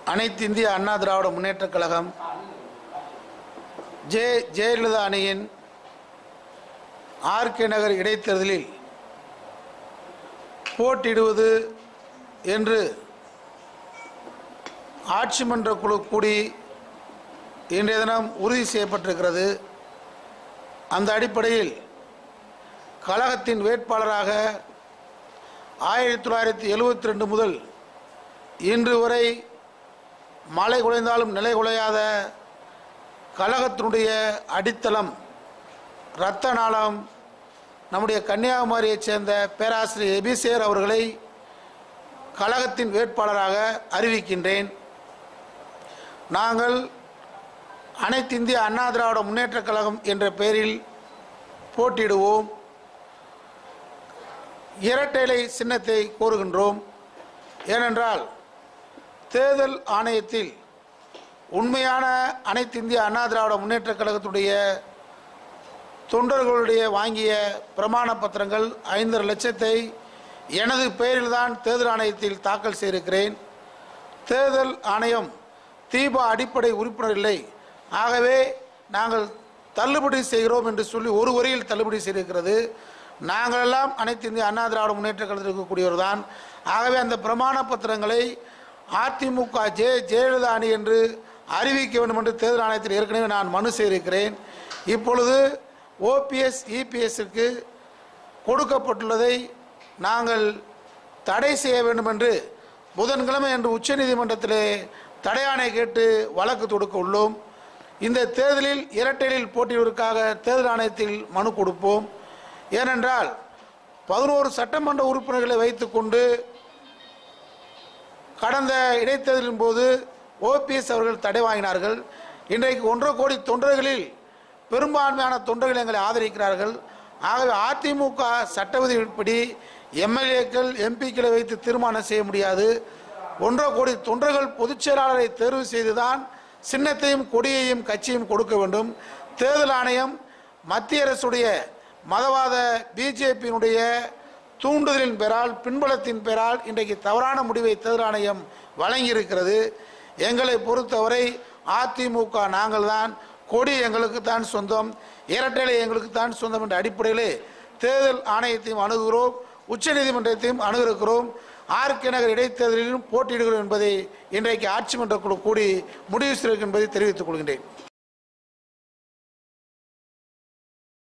அனைத்து இந்திய அண்ணா திராவிட முன்னேற்றக் கழகம் ஜே ஜெயலலிதா அணியின் ஆர்கே நகர் இடைத்தேர்தலில் போட்டியிடுவது என்று ஆட்சி மன்ற குழு கூடி இன்றைய தினம் உறுதி செய்யப்பட்டிருக்கிறது அந்த அடிப்படையில் கழகத்தின் வேட்பாளராக ஆயிரத்தி தொள்ளாயிரத்தி எழுபத்தி ரெண்டு முதல் இன்று வரை மழை குலைந்தாலும் நிலை குலையாத கழகத்தினுடைய அடித்தளம் இரத்த நாளம் நம்முடைய கன்னியாகுமரியைச் சேர்ந்த பேராசிரியர் எபிசேர் அவர்களை கழகத்தின் வேட்பாளராக அறிவிக்கின்றேன் நாங்கள் அனைத்து இந்திய அண்ணா திராவிட முன்னேற்றக் கழகம் என்ற பெயரில் போட்டியிடுவோம் இரட்டைலை சின்னத்தை கோருகின்றோம் ஏனென்றால் தேர்தல் ஆணையத்தில் உண்மையான அனைத்து இந்திய அண்ணா திராவிட முன்னேற்றக் கழகத்துடைய தொண்டர்களுடைய வாங்கிய பிரமாண பத்திரங்கள் ஐந்தரை லட்சத்தை எனது பெயரில்தான் தேர்தல் ஆணையத்தில் தாக்கல் செய்திருக்கிறேன் தேர்தல் ஆணையம் தீபா அடிப்படை உறுப்பினர் இல்லை ஆகவே நாங்கள் தள்ளுபடி செய்கிறோம் என்று சொல்லி ஒரு வரியில் தள்ளுபடி செய்திருக்கிறது நாங்களெல்லாம் அனைத்து இந்திய அண்ணா திராவிட முன்னேற்ற கழகத்தில் இருக்கக்கூடியவர் தான் ஆகவே அந்த பிரமாண பத்திரங்களை அதிமுக ஜே ஜெயலலிதா அணி என்று அறிவிக்க வேண்டும் என்று தேர்தல் ஆணையத்தில் ஏற்கனவே நான் மனு செய்திருக்கிறேன் இப்பொழுது ஓபிஎஸ் இபிஎஸ்க்கு கொடுக்கப்பட்டுள்ளதை நாங்கள் தடை செய்ய வேண்டும் என்று புதன்கிழமை என்று உச்சநீதிமன்றத்திலே தடையாணை கேட்டு வழக்கு தொடுக்க உள்ளோம் இந்த தேர்தலில் இரட்டையில் போட்டியிடுவதற்காக தேர்தல் ஆணையத்தில் மனு கொடுப்போம் ஏனென்றால் பதினோரு சட்டமன்ற உறுப்பினர்களை வைத்துக்கொண்டு கடந்த இடைத்தேர்தலின் போது ஓபிஎஸ் அவர்கள் தடை வாங்கினார்கள் இன்றைக்கு ஒன்றரை கோடி தொண்டர்களில் பெரும்பான்மையான தொண்டர்கள் எங்களை ஆதரிக்கிறார்கள் ஆகவே அதிமுக சட்ட விதிப்படி எம்எல்ஏக்கள் எம்பிக்களை வைத்து தீர்மானம் செய்ய முடியாது ஒன்றரை கோடி தொண்டர்கள் பொதுச் செயலாளரை தேர்வு செய்துதான் சின்னத்தையும் கொடியையும் கட்சியும் கொடுக்க வேண்டும் தேர்தல் ஆணையம் மத்திய அரசுடைய மதவாத பிஜேபியினுடைய தூண்டுதலின் பெயரால் பின்பலத்தின் பெயரால் இன்றைக்கு தவறான முடிவை தேர்தல் ஆணையம் வழங்கியிருக்கிறது எங்களை பொறுத்தவரை அதிமுக நாங்கள் தான் கொடி எங்களுக்கு தான் சொந்தம் இரட்டைலை எங்களுக்கு தான் சொந்தம் என்ற அடிப்படையிலே தேர்தல் ஆணையத்தையும் அணுகுகிறோம் உச்சநீதிமன்றத்தையும் அணுகிறோம் ஆர்கே நகர் இடைத்தேர்தலிலும் போட்டியிடுகிறோம் என்பதை இன்றைக்கு ஆட்சி மன்ற குழு கூடி முடிவு செய்திருக்கும் என்பதை தெரிவித்துக் கொள்கின்றேன்